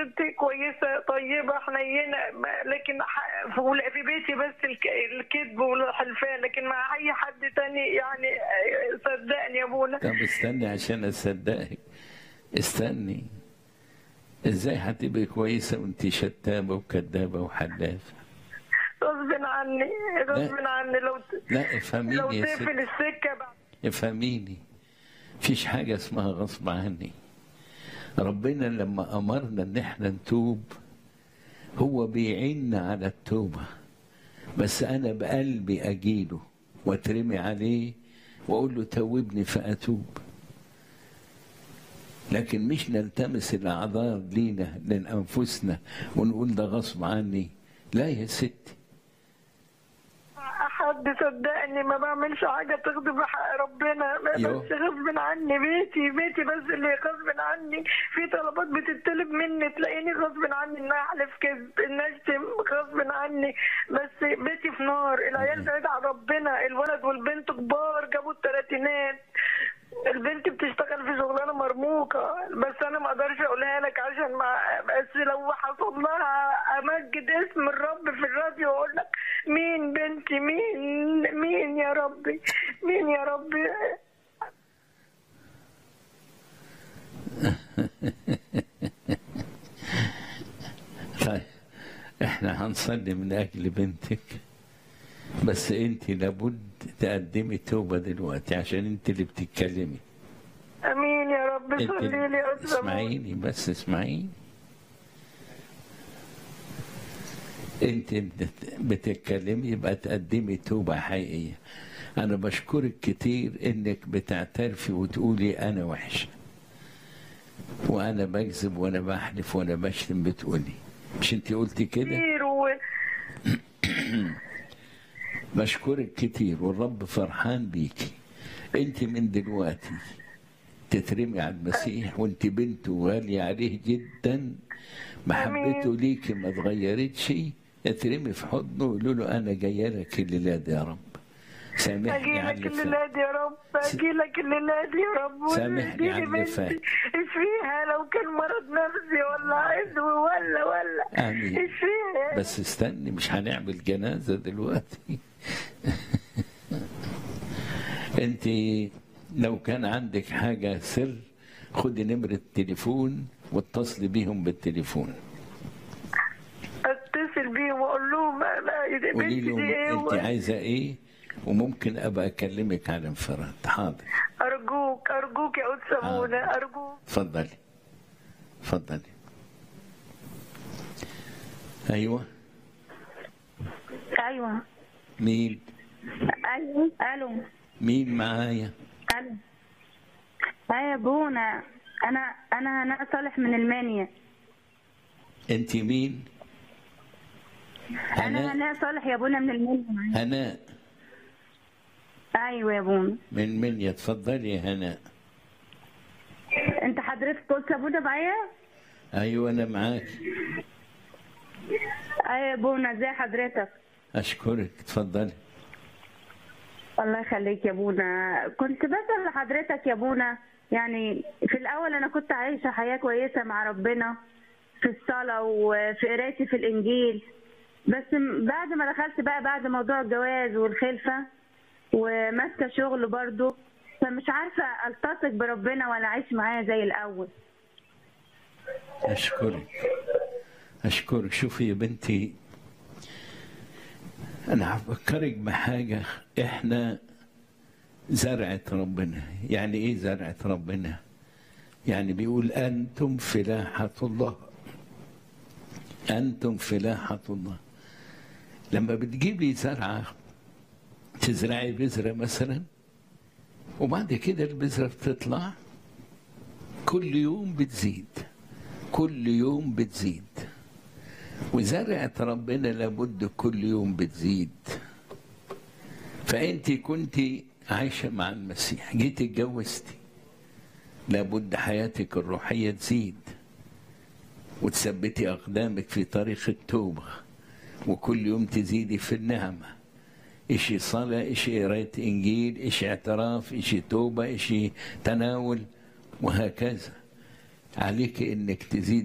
ست كويسه طيبه حنينه ما- لكن ح- في في بيتي بس الك- الكذب والحلفان لكن مع اي حد تاني يعني آه، صدقني يا ابونا طب استني عشان اصدقك استني ازاي هتبقي كويسه وانت شتامه وكدابه وحلافه غصب عني غصب لا. عني لو ت- لا لو افهميني يا ست تقفل السكه بعد افهميني مفيش حاجة اسمها غصب عني ربنا لما أمرنا إن احنا نتوب هو بيعيننا على التوبة بس أنا بقلبي أجيله واترمي عليه وأقول له توبني فأتوب لكن مش نلتمس الأعذار لينا لأنفسنا ونقول ده غصب عني لا يا ستي حد صدقني ما بعملش حاجة تغضب حق ربنا يو. بس غصب عني بيتي بيتي بس اللي غصب عني في طلبات بتطلب مني تلاقيني غصب عني ان احلف كذب ان اشتم غصب عني بس بيتي في نار العيال بعيد عن ربنا الولد والبنت كبار جابوا التلاتينات البنت بتشتغل في شغلانه مرموقه بس انا ما اقدرش اقولها لك عشان ما بس لو حصل لها امجد اسم الرب في الراديو واقول لك مين بنتي مين مين يا ربي مين يا ربي طيب احنا هنصلي من اجل بنتك بس انت لابد تقدمي توبه دلوقتي عشان انت اللي بتتكلمي امين يا رب انت صلي لي يا أستاذ أبو. اسمعيني بس اسمعيني انت بت- بتتكلمي يبقى تقدمي توبه حقيقيه انا بشكرك كتير انك بتعترفي وتقولي انا وحشه وانا بكذب وانا بحلف وانا بشتم بتقولي مش انت قلتي كده كتير و... بشكرك كتير والرب فرحان بيكي انت من دلوقتي تترمي على المسيح وانت بنته غالية عليه جدا محبته ليكي ما اتغيرتش اترمي في حضنه وقولوا له انا جايه لك الليله دي يا رب سامحني على اجي لك اللي فات الليله دي يا رب اجي لك الليله دي يا رب سامحني واديني على اللي بنتي. فات. اشفيها لو كان مرض نفسي ولا عدوى ولا ولا آمين. اشفيها بس استني مش هنعمل جنازة دلوقتي انت لو كان عندك حاجة سر خدي نمرة التليفون واتصلي بيهم بالتليفون اتصل بيهم واقول لهم لا قولي بنتي لهم دي ايه انت و- عايزة ايه وممكن ابقى اكلمك على انفراد حاضر ارجوك ارجوك يا استاذ آه. منى ارجوك اتفضلي اتفضلي ايوه ايوه مين ايوه الو مين معايا الو ايوه يا بونا انا انا هناء صالح من المانيا انت مين انا هناء هناء صالح يا بونا من المانيا هناء ايوه يا بونا من منيا اتفضلي يا هناء انت حضرتك قلت يا بونا معايا ايوه انا معاك ايوه يا بونا ازي حضرتك اشكرك اتفضلي الله يخليك يا بونا كنت بسأل لحضرتك يا بونا يعني في الأول أنا كنت عايشة حياة كويسة مع ربنا في الصلاة وفي قرايتي في الإنجيل بس م- بعد ما دخلت بقى بعد موضوع الجواز والخلفة وماسكة شغل برضو فمش عارفة ألتصق بربنا ولا أعيش معاه زي الأول اشكرك اشكرك شوفي يا بنتي انا هفكرك بحاجه احنا زرعه ربنا يعني ايه زرعه ربنا يعني بيقول انتم فلاحه الله انتم فلاحه الله لما بتجيبي زرعه تزرعي بذره مثلا وبعد كده البذره بتطلع كل يوم بتزيد كل يوم بتزيد وزرعة ربنا لابد كل يوم بتزيد فأنت كنت عايشة مع المسيح جيت اتجوزتي لابد حياتك الروحية تزيد وتثبتي أقدامك في طريق التوبة وكل يوم تزيدي في النعمة إشي صلاة إشي قراية إنجيل إشي اعتراف إشي توبة إشي تناول وهكذا عليك إنك تزيد